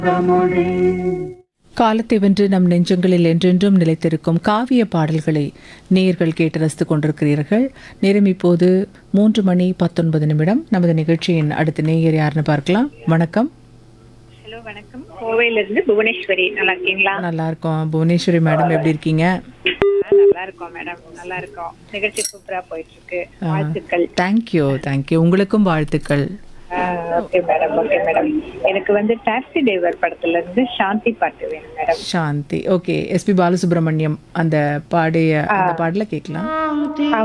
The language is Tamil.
காலத்தை வென்று நம் நெஞ்சங்களில் என்றென்றும் நிலைத்திருக்கும் காவிய பாடல்களை நேயர்கள் கேட்டு ரசித்துக் கொண்டிருக்கிறீர்கள் நேரம் இப்போது மூன்று மணி பத்தொன்பது நிமிடம் நமது நிகழ்ச்சியின் அடுத்த நேயர் யாருன்னு பார்க்கலாம் வணக்கம் ஹலோ வணக்கம் கோவையில இருந்து புவனேஸ்வரி நல்லா இருக்கீங்களா நல்லா இருக்கோம் புவனேஸ்வரி மேடம் எப்படி இருக்கீங்க ஆ, நல்லா இருக்கோம் மேடம் நல்லா இருக்கோம் நிகழ்ச்சி சூப்பரா போயிட்டு இருக்கு வாழ்த்துக்கள் தேங்க்யூ தேங்க்யூ உங்களுக்கும் வாழ்த்துக்கள் ஓகே மேடம் ஓகே மேடம் எனக்கு வந்து டாக்ஸி டிரைவர் படத்துல இருந்து சாந்தி பாட்டு வேணும் madam Shanthi okay S P Balasubrahmanyam அந்த பாடிய அந்த பாடல கேட்கலாம்